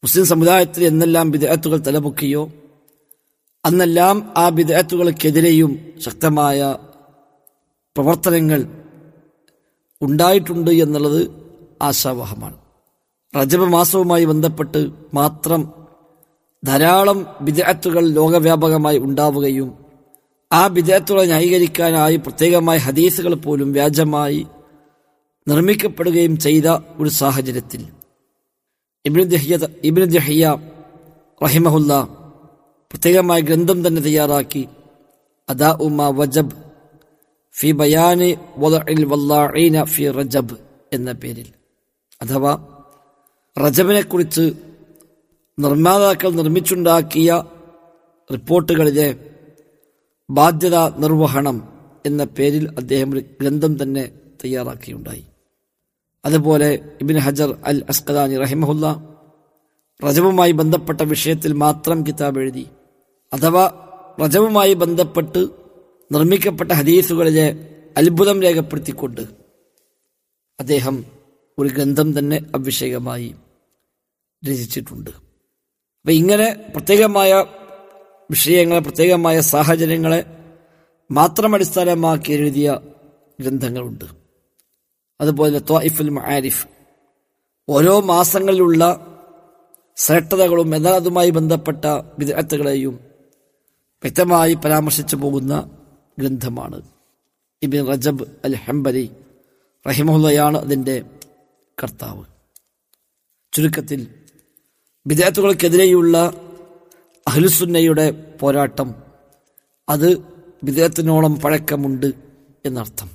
മുസ്ലിം സമുദായത്തിൽ എന്നെല്ലാം വിദഗ്ധത്തുകൾ തലപൊക്കിയോ അന്നെല്ലാം ആ വിദഗ്ധത്തുകൾക്കെതിരെയും ശക്തമായ പ്രവർത്തനങ്ങൾ ഉണ്ടായിട്ടുണ്ട് എന്നുള്ളത് ആശാവഹമാണ് റജബ മാസവുമായി ബന്ധപ്പെട്ട് മാത്രം ധാരാളം വിദഗ്ധത്തുകൾ ലോകവ്യാപകമായി ഉണ്ടാവുകയും ആ വിദഗ്ധത്തുകളെ ന്യായീകരിക്കാനായി പ്രത്യേകമായ ഹദീസുകൾ പോലും വ്യാജമായി നിർമ്മിക്കപ്പെടുകയും ചെയ്ത ഒരു സാഹചര്യത്തിൽ ഇബിന് ദഹിയ ഇബിന് ദഹിയ റഹിമഹുല്ല പ്രത്യേകമായ ഗ്രന്ഥം തന്നെ തയ്യാറാക്കി അദാ ഉമ വജബ് ഫി ബയാന് വലഇൽ വല്ലാഈന ഫി റജബ് എന്ന പേരിൽ അഥവാ റജബിനെക്കുറിച്ച് നിർമ്മാതാക്കൾ നിർമ്മിച്ചുണ്ടാക്കിയ റിപ്പോർട്ടുകളിലെ ബാധ്യത നിർവഹണം എന്ന പേരിൽ അദ്ദേഹം ഒരു ഗ്രന്ഥം തന്നെ തയ്യാറാക്കിയുണ്ടായി അതുപോലെ ഇബിൻ ഹജർ അൽ അസ്കദാനി റഹിമഹുല്ല റജബുമായി ബന്ധപ്പെട്ട വിഷയത്തിൽ മാത്രം കിതാബ് എഴുതി അഥവാ റജബുമായി ബന്ധപ്പെട്ട് നിർമ്മിക്കപ്പെട്ട ഹദീസുകളിലെ അത്ഭുതം രേഖപ്പെടുത്തിക്കൊണ്ട് അദ്ദേഹം ഒരു ഗ്രന്ഥം തന്നെ അഭിഷേകമായി രചിച്ചിട്ടുണ്ട് അപ്പൊ ഇങ്ങനെ പ്രത്യേകമായ വിഷയങ്ങളെ പ്രത്യേകമായ സാഹചര്യങ്ങളെ മാത്രം അടിസ്ഥാനമാക്കി എഴുതിയ ഗ്രന്ഥങ്ങളുണ്ട് അതുപോലെ ത്വായിഫുൽ മആരിഫ് ഓരോ മാസങ്ങളിലുള്ള ശ്രേഷ്ഠതകളും എന്നാൽ അതുമായി ബന്ധപ്പെട്ട വിദഗ്ധകളെയും വ്യക്തമായി പരാമർശിച്ചു പോകുന്ന ഗ്രന്ഥമാണ് ഇബിൻ റജബ് അൽ ഹംബലി റഹിമുള്ളയാണ് അതിൻ്റെ കർത്താവ് ചുരുക്കത്തിൽ വിദേഹത്തുകൾക്കെതിരെയുള്ള അഹ്ലുസുന്നയുടെ പോരാട്ടം അത് വിദേഹത്തിനോളം പഴക്കമുണ്ട് എന്നർത്ഥം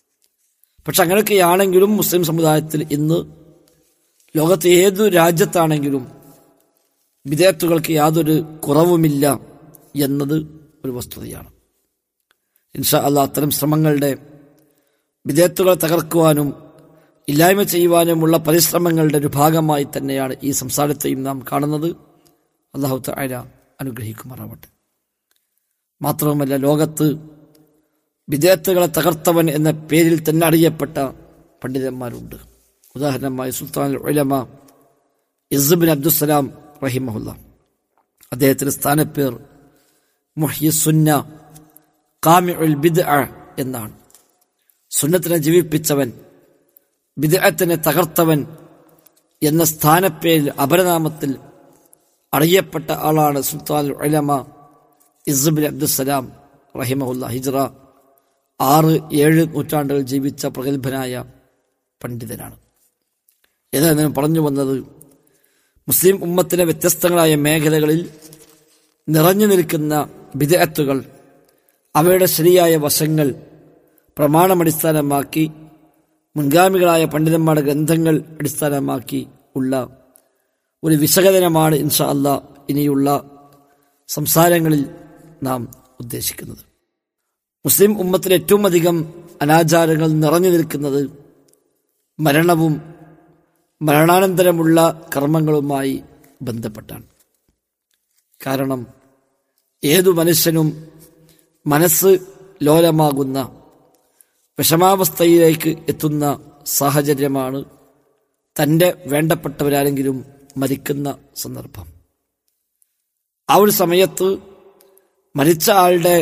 പക്ഷെ അങ്ങനെയൊക്കെയാണെങ്കിലും മുസ്ലിം സമുദായത്തിൽ ഇന്ന് ലോകത്തെ ഏതു രാജ്യത്താണെങ്കിലും വിദേഹത്തുകൾക്ക് യാതൊരു കുറവുമില്ല എന്നത് ഒരു വസ്തുതയാണ് ഇൻഷാ അല്ല അത്തരം ശ്രമങ്ങളുടെ വിദേഹത്തുകളെ തകർക്കുവാനും ഇല്ലായ്മ ചെയ്യുവാനുമുള്ള പരിശ്രമങ്ങളുടെ ഒരു ഭാഗമായി തന്നെയാണ് ഈ സംസാരത്തെയും നാം കാണുന്നത് അള്ളാഹു താര അനുഗ്രഹിക്കുമാറാവട്ടെ മാത്രവുമല്ല ലോകത്ത് വിദേഹത്തുകളെ തകർത്തവൻ എന്ന പേരിൽ തന്നെ അറിയപ്പെട്ട പണ്ഡിതന്മാരുണ്ട് ഉദാഹരണമായി സുൽത്താൻ ഉലമ ഇസുബിൻ അബ്ദുസലാം റഹിമഹുല്ല അദ്ദേഹത്തിന്റെ സ്ഥാനപ്പേർ മുഹ്യസുന്ന കാമി ഉൽ ബിദ് എന്നാണ് സുന്നത്തിനെ ജീവിപ്പിച്ചവൻ ബിദ്അത്തിനെ തകർത്തവൻ എന്ന സ്ഥാനപ്പേരിൽ അപരനാമത്തിൽ അറിയപ്പെട്ട ആളാണ് സുൽത്താൻ ഉലമ ഇസുബിൻ അബ്ദുസലാം റഹിമഹുല്ല ഹിജ്റ ആറ് ഏഴ് നൂറ്റാണ്ടുകൾ ജീവിച്ച പ്രഗത്ഭനായ പണ്ഡിതനാണ് ഏതായാലും പറഞ്ഞു വന്നത് മുസ്ലിം ഉമ്മത്തിലെ വ്യത്യസ്തങ്ങളായ മേഖലകളിൽ നിറഞ്ഞു നിൽക്കുന്ന വിദഗ്ധത്തുകൾ അവയുടെ ശരിയായ വശങ്ങൾ പ്രമാണമടിസ്ഥാനമാക്കി മുൻഗാമികളായ പണ്ഡിതന്മാരുടെ ഗ്രന്ഥങ്ങൾ അടിസ്ഥാനമാക്കി ഉള്ള ഒരു വിശകലനമാണ് ഇൻഷാ അല്ല ഇനിയുള്ള സംസാരങ്ങളിൽ നാം ഉദ്ദേശിക്കുന്നത് മുസ്ലിം ഉമ്മത്തിൽ ഏറ്റവും അധികം അനാചാരങ്ങൾ നിറഞ്ഞു നിൽക്കുന്നത് മരണവും മരണാനന്തരമുള്ള കർമ്മങ്ങളുമായി ബന്ധപ്പെട്ടാണ് കാരണം ഏതു മനുഷ്യനും മനസ്സ് ലോലമാകുന്ന വിഷമാവസ്ഥയിലേക്ക് എത്തുന്ന സാഹചര്യമാണ് തൻ്റെ വേണ്ടപ്പെട്ടവരാരെങ്കിലും മരിക്കുന്ന സന്ദർഭം ആ ഒരു സമയത്ത് മരിച്ച ആളുടെ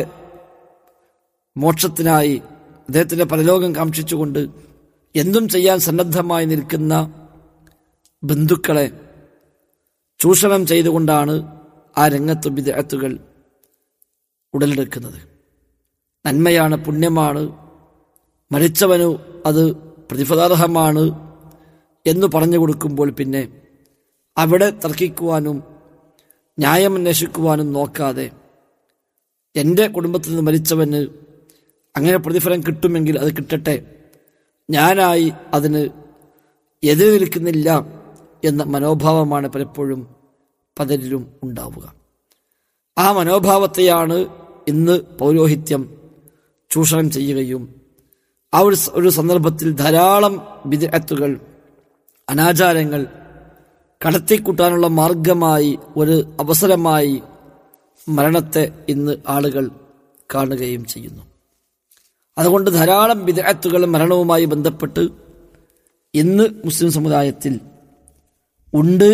മോക്ഷത്തിനായി അദ്ദേഹത്തിന്റെ പരലോകം കാക്ഷിച്ചുകൊണ്ട് എന്തും ചെയ്യാൻ സന്നദ്ധമായി നിൽക്കുന്ന ബന്ധുക്കളെ ചൂഷണം ചെയ്തുകൊണ്ടാണ് ആ രംഗത്ത് വിദഗ്ധത്തുകൾ ഉടലെടുക്കുന്നത് നന്മയാണ് പുണ്യമാണ് മരിച്ചവനു അത് പ്രതിഫലാർഹമാണ് എന്ന് പറഞ്ഞു കൊടുക്കുമ്പോൾ പിന്നെ അവിടെ തർക്കിക്കുവാനും ന്യായം അന്വേഷിക്കുവാനും നോക്കാതെ എൻ്റെ കുടുംബത്തിൽ നിന്ന് മരിച്ചവന് അങ്ങനെ പ്രതിഫലം കിട്ടുമെങ്കിൽ അത് കിട്ടട്ടെ ഞാനായി അതിന് എതിര് നിൽക്കുന്നില്ല എന്ന മനോഭാവമാണ് പലപ്പോഴും പലരിലും ഉണ്ടാവുക ആ മനോഭാവത്തെയാണ് ഇന്ന് പൗരോഹിത്യം ചൂഷണം ചെയ്യുകയും ആ ഒരു ഒരു സന്ദർഭത്തിൽ ധാരാളം വിദഗ്ധത്തുകൾ അനാചാരങ്ങൾ കടത്തിക്കൂട്ടാനുള്ള മാർഗമായി ഒരു അവസരമായി മരണത്തെ ഇന്ന് ആളുകൾ കാണുകയും ചെയ്യുന്നു അതുകൊണ്ട് ധാരാളം വിദഗ്ധത്തുകൾ മരണവുമായി ബന്ധപ്പെട്ട് ഇന്ന് മുസ്ലിം സമുദായത്തിൽ ഉണ്ട്